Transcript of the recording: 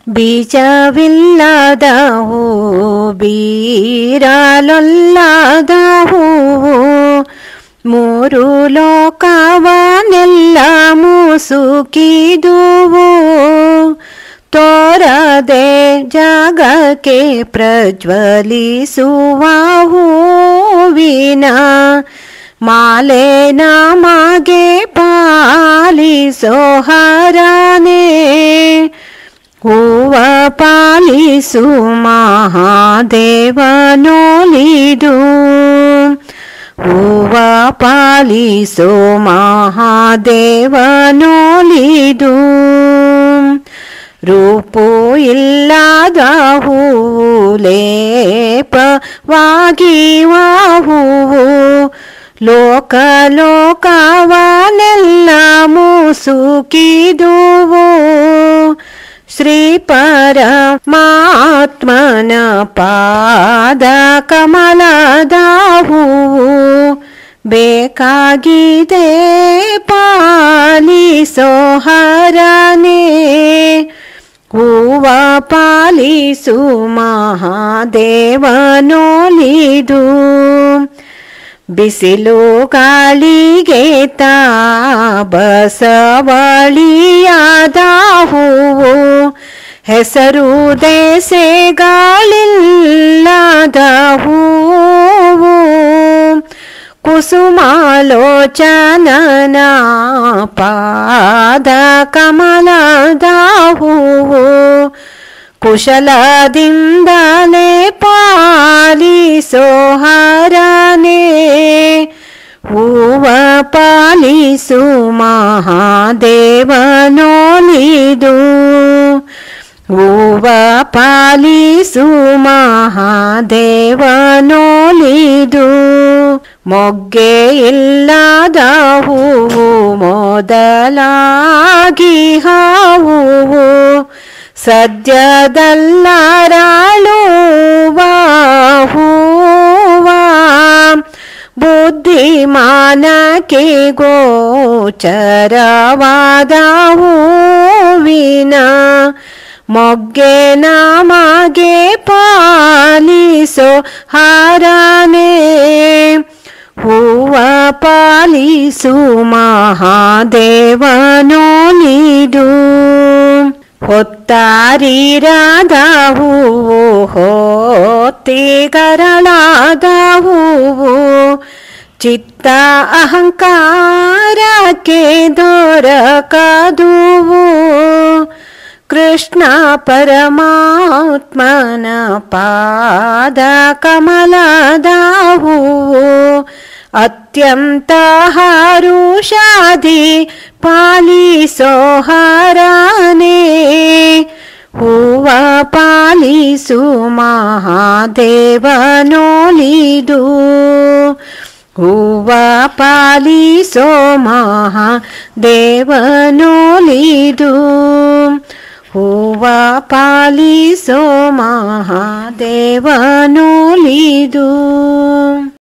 ಬೀಜವಿಲ್ಲದ ಹೂವು ಬೀರಲೊಲ್ಲದ ಹೂವು ಮೂರು ಲೋಕವನೆಲ್ಲ ಮುಸುಕಿದುವು ತೋರದೆ ಜಗಕ್ಕೆ ಪ್ರಜ್ವಲಿಸುವ ಹೂವಿನ ಮಾಲೆ ನಮಗೆ ಪಾಲಿಸೋ ಹರನೇ ಹೂವ ಪಾಲಿಸು ಮಹಾದೇವನೊಲಿದು ಹೂವ ಪಾಲಿಸೋ ಮಹಾದೇವನೊಲಿದು ರೂಪು ಇಲ್ಲದ ಹೂವು ಲೇಪವಾಗಿವ ಹೂವು ಲೋಕ ಲೋಕವನೆಲ್ಲ ಮುಸುಕಿದುವು ಶ್ರೀ ಪರಮಾತ್ಮನ ಪಾದ ಕಮಲದ ಹೂವು ಬೇಕಾಗಿದೆ ಪಾಲಿಸೋ ಹರನೇ ಹೂವ ಪಾಲಿಸು ಮಹಾದೇವನೊಲಿದು ಬಿಸಿಲು ಗಾಳಿಗೆ ತಾ ಬಸವಳಿಯಾದ ಹೂವು ಹೆಸರು ದೆಸೆಗಳಿಲ್ಲದ ಹೂವು ಕುಸುಮಾಲೋಚನನ ಪಾದ ಕಮಲದ ಹೂವು ಕುಶಲದಿಂದಲೇ ಪಾಲಿಸೋ ಹರನೇ ಹೂವ ಪಾಲಿಸು ಮಹಾದೇವನೊಲಿದು ಹೂವ ಪಾಲಿಸು ಮಹಾದೇವನೊಲಿದು ಮೊಗ್ಗೆ ಇಲ್ಲದ ಹೂವು ಮೊದಲಾಗಿ ಹಾವು ಸದ್ಯದಲ್ಲರಾಳುವ ಹೂವ ಬುದ್ಧಿಮಾನಕ್ಕೆ ಗೋಚರವಾದ ಹೂವಿನ ಮೊಗ್ಗೆ ನಮಗೆ ಪಾಲಿಸೋ ಹಾರನೇ ಹೂವ ಪಾಲಿಸು ಮಹಾದೇವನೊಲಿದು ಹೊತ್ತಾರಿರಾದ ಹೂವು ಹೊತ್ತಿಗರಳಾದ ಹೂವು ಚಿತ್ತ ಅಹಂಕಾರಕ್ಕೆ ದೊರಕದುವು ಕೃಷ್ಣ ಪರಮಾತ್ಮನ ಪಾದ ಕಮಲದ ಹೂವು ಅತ್ಯಂತ ಹರುಷಾದಿ ಪಾಲಿಸೋ ಹರನೇ ಹೂವ ಪಾಲಿಸು ಮಹಾದೇವನೊಲಿದು ಹೂವ ಪಾಲಿಸೋ ಮಹಾದೇವನೊಲಿದು ಹೂವ ಪಾಲಿಸೋ ಮಹಾದೇವನೊಲಿದು